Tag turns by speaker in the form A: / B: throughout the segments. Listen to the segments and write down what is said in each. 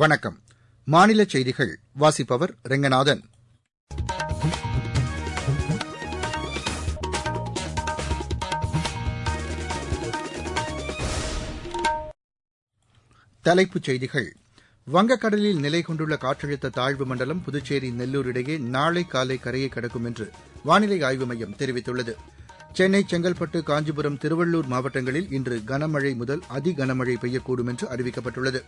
A: வணக்கம் மாநில செய்திகள் வாசிப்பவர் ரெங்கநாதன் தலைப்புச் செய்திகள் வங்கக்கடலில் நிலை கொண்டுள்ள காற்றழுத்த தாழ்வு மண்டலம் புதுச்சேரி நெல்லூர் இடையே நாளை காலை கரையை கடக்கும் என்று வானிலை ஆய்வு மையம் தெரிவித்துள்ளது சென்னை செங்கல்பட்டு காஞ்சிபுரம் திருவள்ளூர் மாவட்டங்களில் இன்று கனமழை முதல் அதி கனமழை பெய்யக்கூடும் என்று அறிவிக்கப்பட்டுள்ளது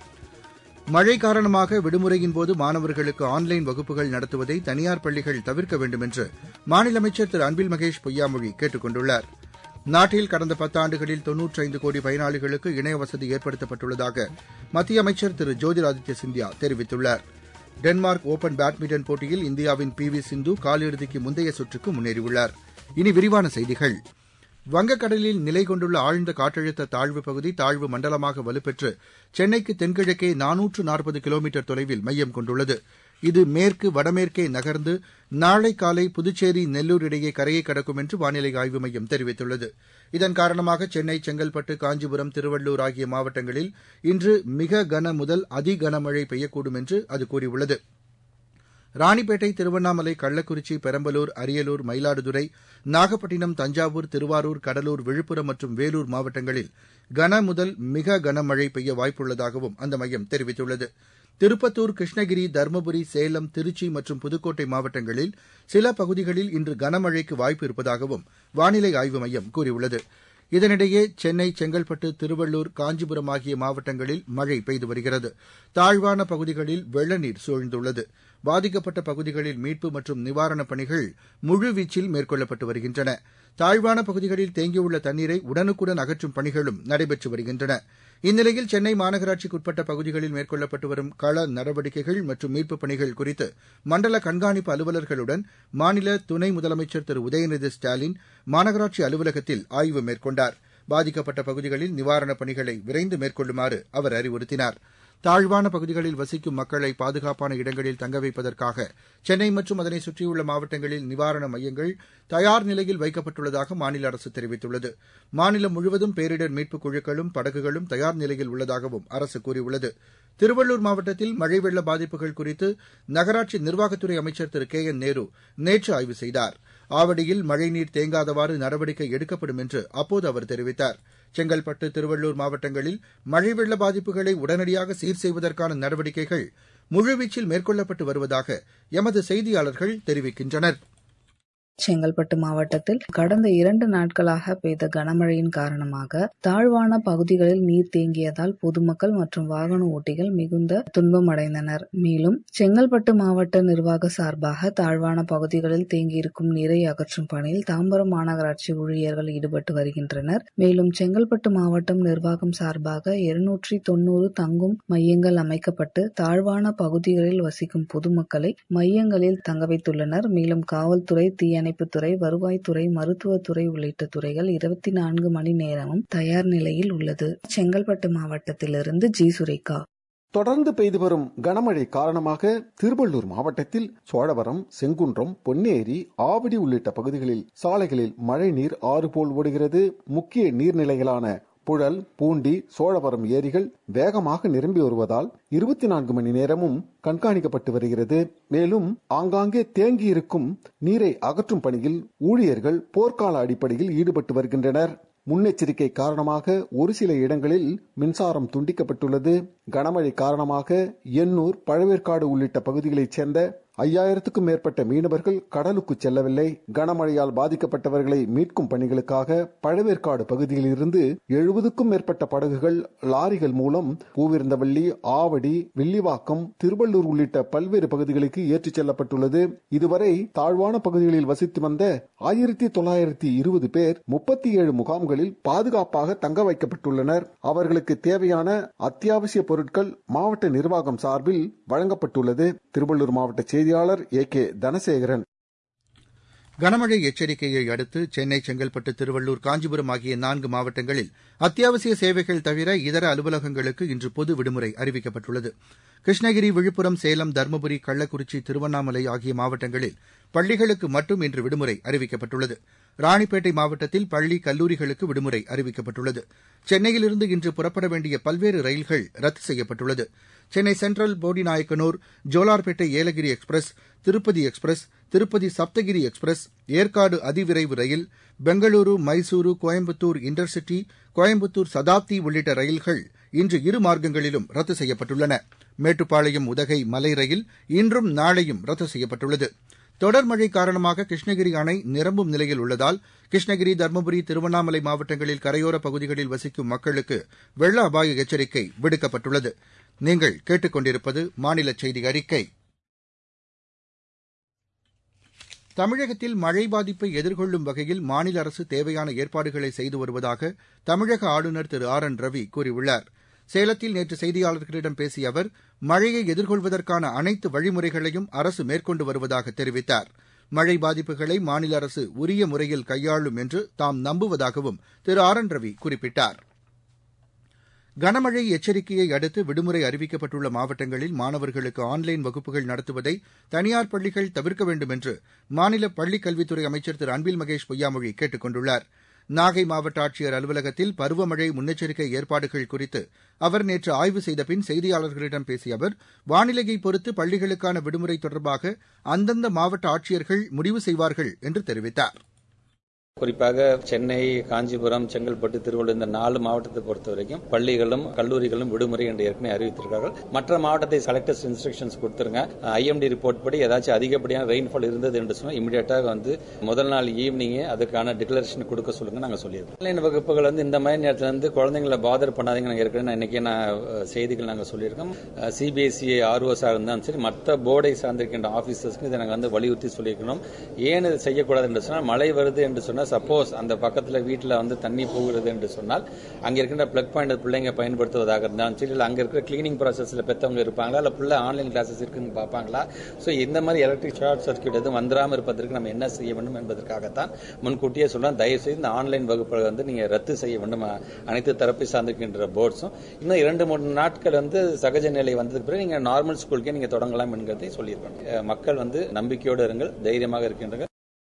A: மழை காரணமாக விடுமுறையின்போது மாணவர்களுக்கு ஆன்லைன் வகுப்புகள் நடத்துவதை தனியார் பள்ளிகள் தவிர்க்க வேண்டும் என்று மாநில அமைச்சர் திரு அன்பில் மகேஷ் பொய்யாமொழி கேட்டுக் கொண்டுள்ளார் நாட்டில் கடந்த பத்தாண்டுகளில் தொன்னூற்றைந்து கோடி பயனாளிகளுக்கு இணைய வசதி ஏற்படுத்தப்பட்டுள்ளதாக மத்திய அமைச்சர் திரு ஜோதிராதித்ய சிந்தியா தெரிவித்துள்ளார் டென்மார்க் ஒபன் பேட்மிண்டன் போட்டியில் இந்தியாவின் பி வி சிந்து காலிறுதிக்கு முந்தைய சுற்றுக்கு முன்னேறியுள்ளார் இனி விரிவான செய்திகள் வங்கக்கடலில் நிலை கொண்டுள்ள ஆழ்ந்த காற்றழுத்த தாழ்வு பகுதி தாழ்வு மண்டலமாக வலுப்பெற்று சென்னைக்கு தென்கிழக்கே நானூற்று நாற்பது கிலோமீட்டர் தொலைவில் மையம் கொண்டுள்ளது இது மேற்கு வடமேற்கே நகர்ந்து நாளை காலை புதுச்சேரி நெல்லூர் இடையே கரையை கடக்கும் என்று வானிலை ஆய்வு மையம் தெரிவித்துள்ளது இதன் காரணமாக சென்னை செங்கல்பட்டு காஞ்சிபுரம் திருவள்ளூர் ஆகிய மாவட்டங்களில் இன்று மிக கன முதல் அதி கனமழை பெய்யக்கூடும் என்று அது கூறியுள்ளது ராணிப்பேட்டை திருவண்ணாமலை கள்ளக்குறிச்சி பெரம்பலூர் அரியலூர் மயிலாடுதுறை நாகப்பட்டினம் தஞ்சாவூர் திருவாரூர் கடலூர் விழுப்புரம் மற்றும் வேலூர் மாவட்டங்களில் கன முதல் மிக கனமழை பெய்ய வாய்ப்புள்ளதாகவும் அந்த மையம் தெரிவித்துள்ளது திருப்பத்தூர் கிருஷ்ணகிரி தருமபுரி சேலம் திருச்சி மற்றும் புதுக்கோட்டை மாவட்டங்களில் சில பகுதிகளில் இன்று கனமழைக்கு வாய்ப்பு இருப்பதாகவும் வானிலை ஆய்வு மையம் கூறியுள்ளது இதனிடையே சென்னை செங்கல்பட்டு திருவள்ளூர் காஞ்சிபுரம் ஆகிய மாவட்டங்களில் மழை பெய்து வருகிறது தாழ்வான பகுதிகளில் வெள்ளநீர் சூழ்ந்துள்ளது பாதிக்கப்பட்ட பகுதிகளில் மீட்பு மற்றும் நிவாரணப் பணிகள் முழுவீச்சில் மேற்கொள்ளப்பட்டு வருகின்றன தாழ்வான பகுதிகளில் தேங்கியுள்ள தண்ணீரை உடனுக்குடன் அகற்றும் பணிகளும் நடைபெற்று வருகின்றன இந்நிலையில் சென்னை மாநகராட்சிக்குட்பட்ட பகுதிகளில் மேற்கொள்ளப்பட்டு வரும் கள நடவடிக்கைகள் மற்றும் மீட்புப் பணிகள் குறித்து மண்டல கண்காணிப்பு அலுவலர்களுடன் மாநில துணை முதலமைச்சர் திரு உதயநிதி ஸ்டாலின் மாநகராட்சி அலுவலகத்தில் ஆய்வு மேற்கொண்டார் பாதிக்கப்பட்ட பகுதிகளில் நிவாரணப் பணிகளை விரைந்து மேற்கொள்ளுமாறு அவர் அறிவுறுத்தினார் தாழ்வான பகுதிகளில் வசிக்கும் மக்களை பாதுகாப்பான இடங்களில் தங்க வைப்பதற்காக சென்னை மற்றும் அதனை சுற்றியுள்ள மாவட்டங்களில் நிவாரண மையங்கள் தயார் நிலையில் வைக்கப்பட்டுள்ளதாக மாநில அரசு தெரிவித்துள்ளது மாநிலம் முழுவதும் பேரிடர் மீட்புக் குழுக்களும் படகுகளும் தயார் நிலையில் உள்ளதாகவும் அரசு கூறியுள்ளது திருவள்ளூர் மாவட்டத்தில் மழை வெள்ள பாதிப்புகள் குறித்து நகராட்சி நிர்வாகத்துறை அமைச்சர் திரு கே என் நேரு நேற்று ஆய்வு செய்தார் ஆவடியில் மழைநீர் தேங்காதவாறு நடவடிக்கை எடுக்கப்படும் என்று அப்போது அவர் தெரிவித்தார் செங்கல்பட்டு திருவள்ளூர் மாவட்டங்களில் மழை வெள்ள பாதிப்புகளை உடனடியாக சீர் செய்வதற்கான நடவடிக்கைகள் முழுவீச்சில் மேற்கொள்ளப்பட்டு வருவதாக எமது செய்தியாளர்கள் தெரிவிக்கின்றனர்
B: செங்கல்பட்டு மாவட்டத்தில் கடந்த இரண்டு நாட்களாக பெய்த கனமழையின் காரணமாக தாழ்வான பகுதிகளில் நீர் தேங்கியதால் பொதுமக்கள் மற்றும் வாகன ஓட்டிகள் மிகுந்த துன்பம் அடைந்தனர் மேலும் செங்கல்பட்டு மாவட்ட நிர்வாக சார்பாக தாழ்வான பகுதிகளில் தேங்கியிருக்கும் நீரை அகற்றும் பணியில் தாம்பரம் மாநகராட்சி ஊழியர்கள் ஈடுபட்டு வருகின்றனர் மேலும் செங்கல்பட்டு மாவட்டம் நிர்வாகம் சார்பாக இருநூற்றி தொன்னூறு தங்கும் மையங்கள் அமைக்கப்பட்டு தாழ்வான பகுதிகளில் வசிக்கும் பொதுமக்களை மையங்களில் தங்க வைத்துள்ளனர் மேலும் காவல்துறை தீயணை தீயணைப்புத்துறை வருவாய்த்துறை மருத்துவத்துறை உள்ளிட்ட துறைகள் இருபத்தி நான்கு மணி நேரமும் தயார் நிலையில் உள்ளது செங்கல்பட்டு மாவட்டத்திலிருந்து ஜி சுரேகா
C: தொடர்ந்து பெய்து வரும் கனமழை காரணமாக திருவள்ளூர் மாவட்டத்தில் சோழவரம் செங்குன்றம் பொன்னேரி ஆவடி உள்ளிட்ட பகுதிகளில் சாலைகளில் மழை நீர் ஆறு போல் ஓடுகிறது முக்கிய நீர்நிலைகளான புழல் பூண்டி சோழவரம் ஏரிகள் வேகமாக நிரம்பி வருவதால் இருபத்தி நான்கு மணி நேரமும் கண்காணிக்கப்பட்டு வருகிறது மேலும் ஆங்காங்கே தேங்கி இருக்கும் நீரை அகற்றும் பணியில் ஊழியர்கள் போர்க்கால அடிப்படையில் ஈடுபட்டு வருகின்றனர் முன்னெச்சரிக்கை காரணமாக ஒரு சில இடங்களில் மின்சாரம் துண்டிக்கப்பட்டுள்ளது கனமழை காரணமாக எண்ணூர் பழவேற்காடு உள்ளிட்ட பகுதிகளைச் சேர்ந்த ஐயாயிரத்துக்கும் மேற்பட்ட மீனவர்கள் கடலுக்கு செல்லவில்லை கனமழையால் பாதிக்கப்பட்டவர்களை மீட்கும் பணிகளுக்காக பழவேற்காடு பகுதியில் இருந்து எழுபதுக்கும் மேற்பட்ட படகுகள் லாரிகள் மூலம் பூவிருந்தவள்ளி ஆவடி வில்லிவாக்கம் திருவள்ளூர் உள்ளிட்ட பல்வேறு பகுதிகளுக்கு ஏற்றிச் செல்லப்பட்டுள்ளது இதுவரை தாழ்வான பகுதிகளில் வசித்து வந்த ஆயிரத்தி தொள்ளாயிரத்தி இருபது பேர் முப்பத்தி ஏழு முகாம்களில் பாதுகாப்பாக தங்க வைக்கப்பட்டுள்ளனர் அவர்களுக்கு தேவையான அத்தியாவசிய பொருட்கள் மாவட்ட நிர்வாகம் சார்பில் வழங்கப்பட்டுள்ளது திருவள்ளூர் மாவட்ட செய்தியாளர் ஏ கே தனசேகரன்
A: கனமழை எச்சரிக்கையை அடுத்து சென்னை செங்கல்பட்டு திருவள்ளூர் காஞ்சிபுரம் ஆகிய நான்கு மாவட்டங்களில் அத்தியாவசிய சேவைகள் தவிர இதர அலுவலகங்களுக்கு இன்று பொது விடுமுறை அறிவிக்கப்பட்டுள்ளது கிருஷ்ணகிரி விழுப்புரம் சேலம் தருமபுரி கள்ளக்குறிச்சி திருவண்ணாமலை ஆகிய மாவட்டங்களில் பள்ளிகளுக்கு மட்டும் இன்று விடுமுறை அறிவிக்கப்பட்டுள்ளது ராணிப்பேட்டை மாவட்டத்தில் பள்ளி கல்லூரிகளுக்கு விடுமுறை அறிவிக்கப்பட்டுள்ளது சென்னையிலிருந்து இன்று புறப்பட வேண்டிய பல்வேறு ரயில்கள் ரத்து செய்யப்பட்டுள்ளது Chennai central Bodinayakanur Jolarpettai Yelagiri express Tirupati express Tirupati Saptagiri express Yercaud அதிவிரைவு ரயில் பெங்களூரு மைசூரு கோயம்புத்தூர் இன்டர்சிட்டி கோயம்புத்தூர் சதாப்தி உள்ளிட்ட ரயில்கள் இன்று இரு மார்க்கங்களிலும் ரத்து செய்யப்பட்டுள்ளன மேட்டுப்பாளையம் உதகை மலை ரயில் இன்றும் நாளையும் ரத்து செய்யப்பட்டுள்ளது தொடர் மழை காரணமாக கிருஷ்ணகிரி அணை நிரம்பும் நிலையில் உள்ளதால் கிருஷ்ணகிரி தருமபுரி திருவண்ணாமலை மாவட்டங்களில் கரையோரப் பகுதிகளில் வசிக்கும் மக்களுக்கு வெள்ள அபாய எச்சரிக்கை விடுக்கப்பட்டுள்ளது நீங்கள் கேட்டுக்கொண்டிருப்பது மாநில செய்தி அறிக்கை தமிழகத்தில் மழை பாதிப்பை எதிர்கொள்ளும் வகையில் மாநில அரசு தேவையான ஏற்பாடுகளை செய்து வருவதாக தமிழக ஆளுநர் திரு ஆர் என் ரவி கூறியுள்ளார் சேலத்தில் நேற்று செய்தியாளர்களிடம் பேசிய அவர் மழையை எதிர்கொள்வதற்கான அனைத்து வழிமுறைகளையும் அரசு மேற்கொண்டு வருவதாக தெரிவித்தார் மழை பாதிப்புகளை மாநில அரசு உரிய முறையில் கையாளும் என்று தாம் நம்புவதாகவும் திரு ஆர் என் ரவி குறிப்பிட்டார் கனமழை எச்சரிக்கையை அடுத்து விடுமுறை அறிவிக்கப்பட்டுள்ள மாவட்டங்களில் மாணவர்களுக்கு ஆன்லைன் வகுப்புகள் நடத்துவதை தனியார் பள்ளிகள் தவிர்க்க வேண்டும் என்று மாநில பள்ளிக் கல்வித்துறை அமைச்சர் திரு அன்பில் மகேஷ் பொய்யாமொழி கேட்டுக் கொண்டுள்ளார் நாகை மாவட்ட ஆட்சியர் அலுவலகத்தில் பருவமழை முன்னெச்சரிக்கை ஏற்பாடுகள் குறித்து அவர் நேற்று ஆய்வு செய்த பின் செய்தியாளர்களிடம் பேசிய அவர் வானிலையை பொறுத்து பள்ளிகளுக்கான விடுமுறை தொடர்பாக அந்தந்த மாவட்ட ஆட்சியர்கள் முடிவு செய்வார்கள் என்று தெரிவித்தார்
D: குறிப்பாக சென்னை காஞ்சிபுரம் செங்கல்பட்டு திருவள்ளூர் இந்த நாலு மாவட்டத்தை பொறுத்த வரைக்கும் பள்ளிகளும் கல்லூரிகளும் விடுமுறை என்று ஏற்கனவே அறிவித்திருக்கார்கள் மற்ற மாவட்டத்தை கலெக்டர்ஸ் இன்ஸ்ட்ரக்ஷன்ஸ் கொடுத்துருங்க ஐஎம்டி ரிப்போர்ட் படி ஏதாச்சும் அதிகப்படியான ரெயின்ஃபால் இருந்தது என்று சொன்னால் இமீடியட்டாக வந்து முதல் நாள் ஈவினிங்கே அதுக்கான டிக்ளரேஷன் கொடுக்க சொல்லுங்க நாங்கள் சொல்லியிருக்கோம் ஆன்லைன் வகுப்புகள் வந்து இந்த மாதிரி நேரத்தில் வந்து குழந்தைங்களை பாதர் பண்ணாதீங்க நாங்கள் ஏற்கனவே இன்னைக்கு நான் செய்திகள் நாங்கள் சொல்லியிருக்கோம் சிபிஎஸ்சி ஆர்ஓஸாக இருந்தாலும் சரி மற்ற போர்டை சார்ந்திருக்கின்ற ஆஃபீஸர்ஸ்க்கு இதை நாங்கள் வந்து வலியுறுத்தி சொல்லியிருக்கணும் ஏன் இது செய்யக்கூடாது என்று சொன்னால் மழை வருது என்று சொன்னால் சப்போஸ் அந்த பக்கத்தில் வீட்டில் வந்து தண்ணி போகிறது என்று சொன்னால் அங்கே இருக்கின்ற பிளக் பாயிண்ட் பிள்ளைங்க பயன்படுத்துவதாக இருந்தாலும் சரி இல்லை அங்கே இருக்கிற கிளீனிங் ப்ராசஸில் பெற்றவங்க இருப்பாங்களா இல்லை ஃபுல்லாக ஆன்லைன் கிளாஸஸ் இருக்குன்னு பார்ப்பாங்களா ஸோ இந்த மாதிரி எலக்ட்ரிக் ஷார்ட் சர்க்கியூட் எதுவும் வந்துடாமல் இருப்பதற்கு நம்ம என்ன செய்ய வேண்டும் என்பதற்காகத்தான் முன்கூட்டியே சொல்கிறோம் தயவுசெய்து இந்த ஆன்லைன் வகுப்புகளை வந்து நீங்கள் ரத்து செய்ய வேண்டும் அனைத்து தரப்பை சார்ந்திருக்கின்ற போர்ட்ஸும் இன்னும் இரண்டு மூணு நாட்கள் வந்து சகஜ நிலை வந்ததுக்கு பிறகு நீங்கள் நார்மல் ஸ்கூலுக்கே நீங்கள் தொடங்கலாம் என்கிறதை சொல்லியிருக்கோம் மக்கள் வந்து நம்பிக்கையோடு இருங்கள் தைரியமாக இருக்கின்றனர்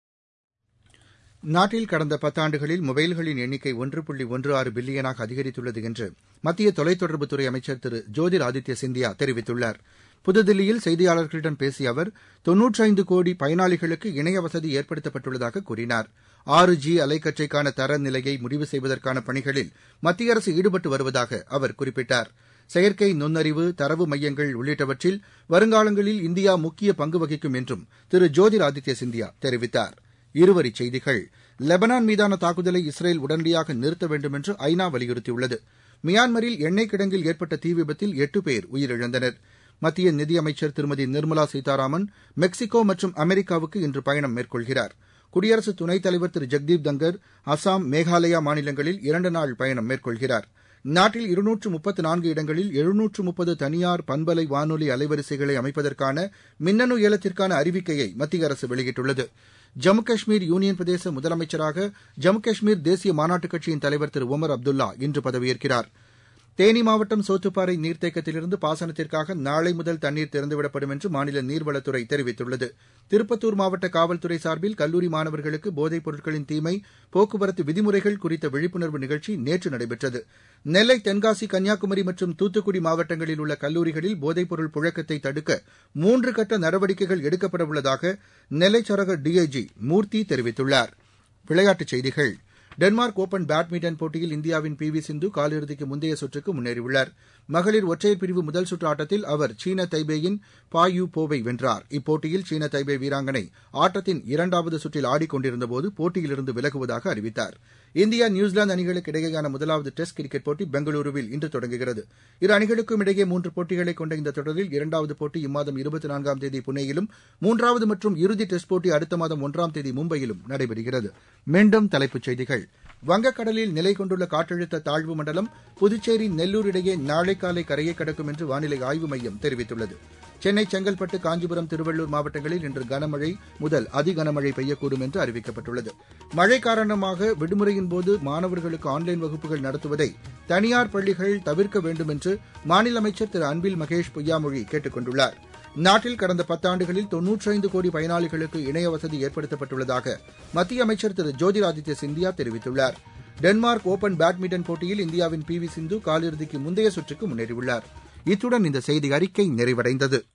A: நாட்டில் கடந்த பத்தாண்டுகளில் மொபைல்களின் எண்ணிக்கை ஒன்று புள்ளி ஒன்று ஆறு பில்லியனாக அதிகரித்துள்ளது என்று மத்திய தொலைத்தொடர்புத்துறை அமைச்சர் திரு ஜோதிர் ஆதித்ய சிந்தியா தெரிவித்துள்ளார் புதுதில்லியில் செய்தியாளர்களிடம் பேசிய அவர் தொன்னூற்றைந்து கோடி பயனாளிகளுக்கு இணைய வசதி ஏற்படுத்தப்பட்டுள்ளதாக கூறினார் ஆறு ஜி அலைக்கற்றைக்கான தரநிலையை முடிவு செய்வதற்கான பணிகளில் மத்திய அரசு ஈடுபட்டு வருவதாக அவர் குறிப்பிட்டார் செயற்கை நுண்ணறிவு தரவு மையங்கள் உள்ளிட்டவற்றில் வருங்காலங்களில் இந்தியா முக்கிய பங்கு வகிக்கும் என்றும் திரு ஜோதிர் ஆதித்ய சிந்தியா தெரிவித்தார் இருவரிச் செய்திகள் லெபனான் மீதான தாக்குதலை இஸ்ரேல் உடனடியாக நிறுத்த வேண்டும் என்று ஐநா வலியுறுத்தியுள்ளது மியான்மரில் எண்ணெய் கிடங்கில் ஏற்பட்ட தீ விபத்தில் எட்டு பேர் உயிரிழந்தனர் மத்திய நிதியமைச்சர் திருமதி நிர்மலா சீதாராமன் மெக்சிகோ மற்றும் அமெரிக்காவுக்கு இன்று பயணம் மேற்கொள்கிறார் குடியரசு துணைத் தலைவர் திரு ஜெக்தீப் தங்கர் அசாம் மேகாலயா மாநிலங்களில் இரண்டு நாள் பயணம் மேற்கொள்கிறார் நாட்டில் இருநூற்று முப்பத்து நான்கு இடங்களில் எழுநூற்று முப்பது தனியார் பண்பலை வானொலி அலைவரிசைகளை அமைப்பதற்கான மின்னணு ஏலத்திற்கான அறிவிக்கையை மத்திய அரசு வெளியிட்டுள்ளது ஜம்மு காஷ்மீர் யூனியன் பிரதேச முதலமைச்சராக ஜம்மு காஷ்மீர் தேசிய மாநாட்டுக் கட்சியின் தலைவர் திரு ஒமர் அப்துல்லா இன்று பதவியேற்கிறார் தேனி மாவட்டம் சோத்துப்பாறை நீர்த்தேக்கத்திலிருந்து பாசனத்திற்காக நாளை முதல் தண்ணீர் திறந்துவிடப்படும் என்று மாநில நீர்வளத்துறை தெரிவித்துள்ளது திருப்பத்தூர் மாவட்ட காவல்துறை சார்பில் கல்லூரி மாணவர்களுக்கு போதைப் பொருட்களின் தீமை போக்குவரத்து விதிமுறைகள் குறித்த விழிப்புணர்வு நிகழ்ச்சி நேற்று நடைபெற்றது நெல்லை தென்காசி கன்னியாகுமரி மற்றும் தூத்துக்குடி மாவட்டங்களில் உள்ள கல்லூரிகளில் போதைப்பொருள் புழக்கத்தை தடுக்க மூன்று கட்ட நடவடிக்கைகள் எடுக்கப்பட உள்ளதாக நெல்லை சரக டிஐஜி மூர்த்தி தெரிவித்துள்ளார் விளையாட்டுச் செய்திகள் டென்மார்க் ஒபன் பேட்மிண்டன் போட்டியில் இந்தியாவின் பி வி சிந்து காலிறுதிக்கு முந்தைய சுற்றுக்கு முன்னேறியுள்ளார் மகளிர் ஒற்றையர் பிரிவு முதல் சுற்று ஆட்டத்தில் அவர் சீன தைபேயின் பாயு போவை வென்றார் இப்போட்டியில் சீன தைபே வீராங்கனை ஆட்டத்தின் இரண்டாவது சுற்றில் ஆடிக்கொண்டிருந்தபோது போட்டியிலிருந்து விலகுவதாக அறிவித்தார் இந்தியா நியூசிலாந்து அணிகளுக்கு இடையேயான முதலாவது டெஸ்ட் கிரிக்கெட் போட்டி பெங்களூருவில் இன்று தொடங்குகிறது இரு அணிகளுக்கும் இடையே மூன்று போட்டிகளை கொண்ட இந்த தொடரில் இரண்டாவது போட்டி இம்மாதம் இருபத்தி நான்காம் தேதி புனேயிலும் மூன்றாவது மற்றும் இறுதி டெஸ்ட் போட்டி அடுத்த மாதம் ஒன்றாம் தேதி மும்பையிலும் நடைபெறுகிறது மீண்டும் தலைப்புச் செய்திகள் வங்கக்கடலில் நிலை கொண்டுள்ள காற்றழுத்த தாழ்வு மண்டலம் புதுச்சேரி நெல்லூர் இடையே நாளை காலை கரையை கடக்கும் என்று வானிலை ஆய்வு மையம் தெரிவித்துள்ளது சென்னை செங்கல்பட்டு காஞ்சிபுரம் திருவள்ளூர் மாவட்டங்களில் இன்று கனமழை முதல் அதி கனமழை பெய்யக்கூடும் என்று அறிவிக்கப்பட்டுள்ளது மழை காரணமாக விடுமுறையின் போது மாணவர்களுக்கு ஆன்லைன் வகுப்புகள் நடத்துவதை தனியார் பள்ளிகள் தவிர்க்க வேண்டும் என்று மாநில அமைச்சர் திரு அன்பில் மகேஷ் பொய்யாமொழி கேட்டுக் கொண்டுள்ளார் நாட்டில் கடந்த பத்தாண்டுகளில் தொன்னூற்றைந்து கோடி பயனாளிகளுக்கு இணைய வசதி ஏற்படுத்தப்பட்டுள்ளதாக மத்திய அமைச்சர் திரு ஜோதிராதித்ய சிந்தியா தெரிவித்துள்ளார் டென்மார்க் ஓபன் பேட்மிண்டன் போட்டியில் இந்தியாவின் பி வி சிந்து காலிறுதிக்கு முந்தைய சுற்றுக்கு முன்னேறியுள்ளார் இத்துடன் இந்த செய்தி அறிக்கை நிறைவடைந்தது